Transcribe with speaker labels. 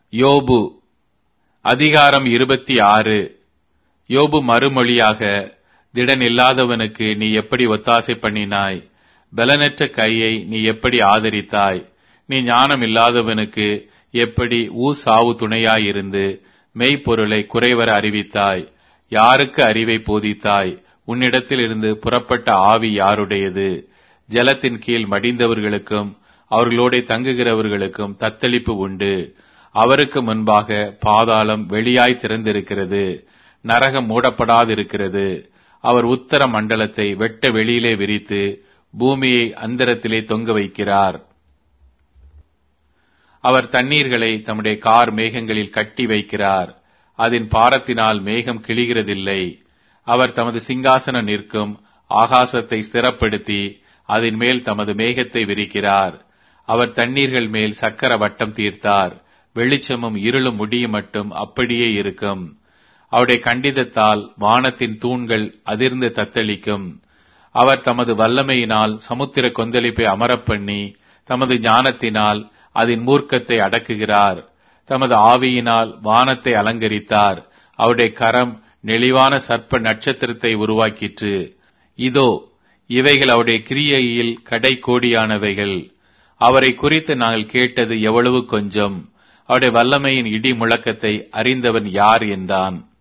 Speaker 1: யோபு அதிகாரம் இருபத்தி ஆறு யோபு மறுமொழியாக திடன் இல்லாதவனுக்கு நீ எப்படி ஒத்தாசை பண்ணினாய் பலனற்ற கையை நீ எப்படி ஆதரித்தாய் நீ ஞானம் இல்லாதவனுக்கு எப்படி ஊ சாவு துணையாயிருந்து மெய்ப்பொருளை குறைவர அறிவித்தாய் யாருக்கு அறிவை போதித்தாய் உன்னிடத்தில் இருந்து புறப்பட்ட ஆவி யாருடையது ஜலத்தின் கீழ் மடிந்தவர்களுக்கும் அவர்களோட தங்குகிறவர்களுக்கும் தத்தளிப்பு உண்டு அவருக்கு முன்பாக பாதாளம் வெளியாய் திறந்திருக்கிறது நரகம் மூடப்படாதிருக்கிறது அவர் உத்தர மண்டலத்தை வெட்ட வெளியிலே விரித்து பூமியை அந்தரத்திலே தொங்க வைக்கிறார் அவர் தண்ணீர்களை தம்முடைய கார் மேகங்களில் கட்டி வைக்கிறார் அதன் பாரத்தினால் மேகம் கிழிகிறதில்லை அவர் தமது சிங்காசனம் நிற்கும் ஆகாசத்தை ஸ்திரப்படுத்தி அதன் மேல் தமது மேகத்தை விரிக்கிறார் அவர் தண்ணீர்கள் மேல் சக்கர வட்டம் தீர்த்தார் வெளிச்சமும் இருளும் முடியும் மட்டும் அப்படியே இருக்கும் அவருடைய கண்டிதத்தால் வானத்தின் தூண்கள் அதிர்ந்து தத்தளிக்கும் அவர் தமது வல்லமையினால் சமுத்திர கொந்தளிப்பை அமரப்பண்ணி தமது ஞானத்தினால் அதன் மூர்க்கத்தை அடக்குகிறார் தமது ஆவியினால் வானத்தை அலங்கரித்தார் அவருடைய கரம் நெளிவான சர்ப்ப நட்சத்திரத்தை உருவாக்கிற்று இதோ இவைகள் அவருடைய கிரியையில் கடை கோடியானவைகள் அவரை குறித்து நாங்கள் கேட்டது எவ்வளவு கொஞ்சம் அவருடைய வல்லமையின் இடி முழக்கத்தை அறிந்தவன் யார் என்றான்